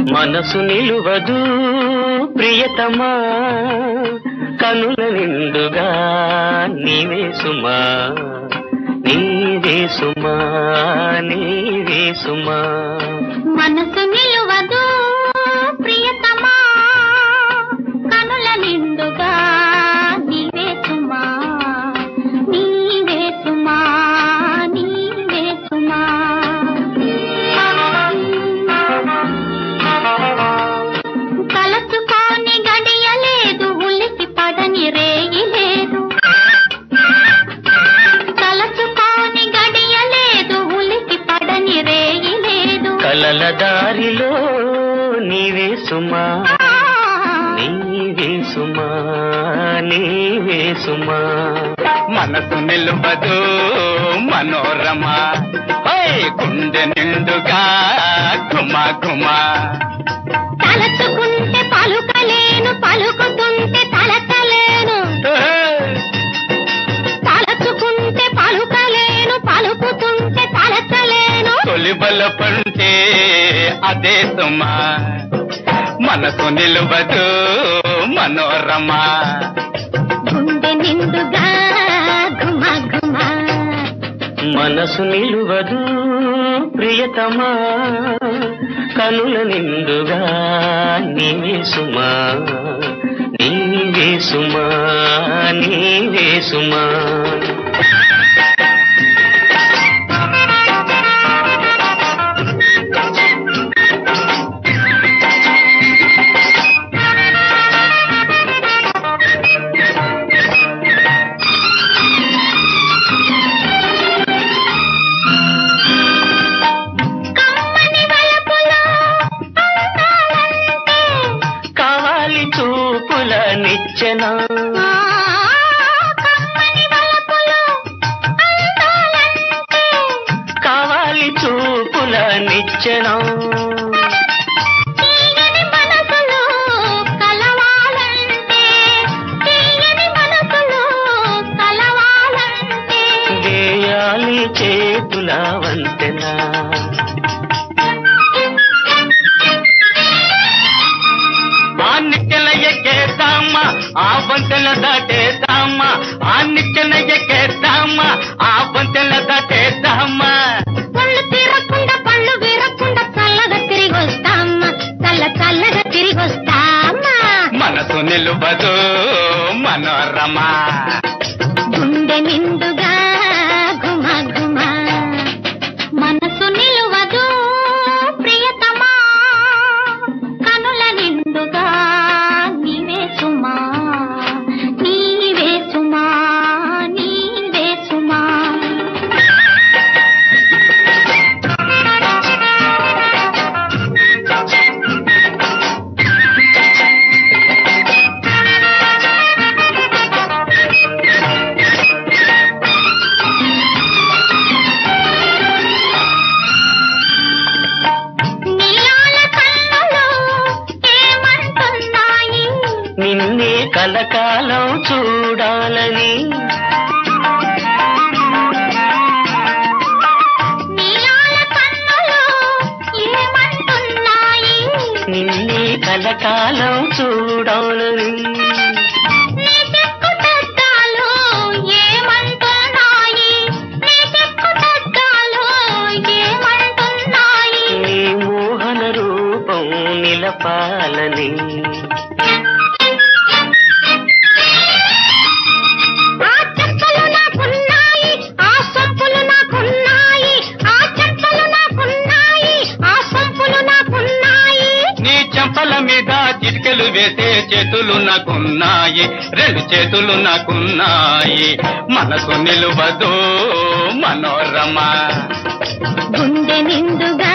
మనసు నిలువదు ప్రియతమా కనుల నిండుగా నీవే సుమా నీవే సుమా నీవే సుమా మనసు నిలువదు ప్రియతమా కనుల నిండుగా నీవే సుమా నీవే సుమా నీవే సుమా కలసుకోని గడియలేదు ఉలికి పడని రేగి లేదు కలసుకోని గడియలేదు ఉలికి పడని రేగి లేదు కలల దారిలో నీవే సుమా నీవే సుమా నీవే సుమా మనసు నిలువదు మనోరమ హోయ్ గుండె నిండుగా ఘుమ ఘుమ తలచుకుంటే పలుకలేను పలుకుతుంటే తలచలేను తలచుకుంటే పలుకలేను పలుకుతుంటే తలచలేను తొలిబల పంటే అదే సుమ మనసు నిలువదు మనోరమ గుండె నిండుగా ఘుమ ఘుమ మనసు నిలువదు ప్రియతమా కనుల నిండుగా నీవే సుమా నీవే సుమా నీవే సుమా కమ్మని వలపులో అందాలంటే కావాలి చూపుల నిచ్చెన ఆ, కమ్మని వలపులో అందాలంటే కావాలి చూపుల నిచ్చెన తీయని మనసులో కలవాలంటే తీయని మనసులో కలవాలంటే వేయాలి చేతుల వంతెన ఆ నిచ్చెన ఎక్కేద్దామా ఆ వంతెన దాటేద్దామా ఆ నిచ్చెన ఎక్కేద్దామా ఆ వంతెన దాటేద్దామా పళ్ళు తీరకుండా పళ్ళు వీరకుండా చల్లగా తిరిగి వస్తామా చల్ల చల్లగా తిరిగి వస్తామా మనసు నిలువదు మనోరమ గుండె నిండుగా ఘుమ ఘుమ మనసు నిలువదు ప్రియతమా కనుల నిండుగా నీవే సుమా నీవే సుమా నీవే సుమా నీలాల కళ్ళలో ఏమంటున్నాయి నిన్నే కలకాలం చూడాలని నీలాల కళ్ళలో ఏమంటున్నాయి నిన్నే కలకాలం చూడాలని నీ చెక్కుతద్దాలు ఏమంటున్నాయి నీ చెక్కుతద్దాలు ఏమంటున్నాయి నీ మోహన రూపం నిలపాలని ఆ చెప్పులు నాకున్నాయి ఆ సొంపులు నాకున్నాయి ఆ చెప్పులు నాకున్నాయి ఆ సొంపులు నాకున్నాయి నీ చెంపల మీద చిటికెలు వేసే చేతులు నాకున్నాయి రెండు చేతులు నాకున్నాయి మనసు నిలువదు మనోరమ గుండె నిండుగా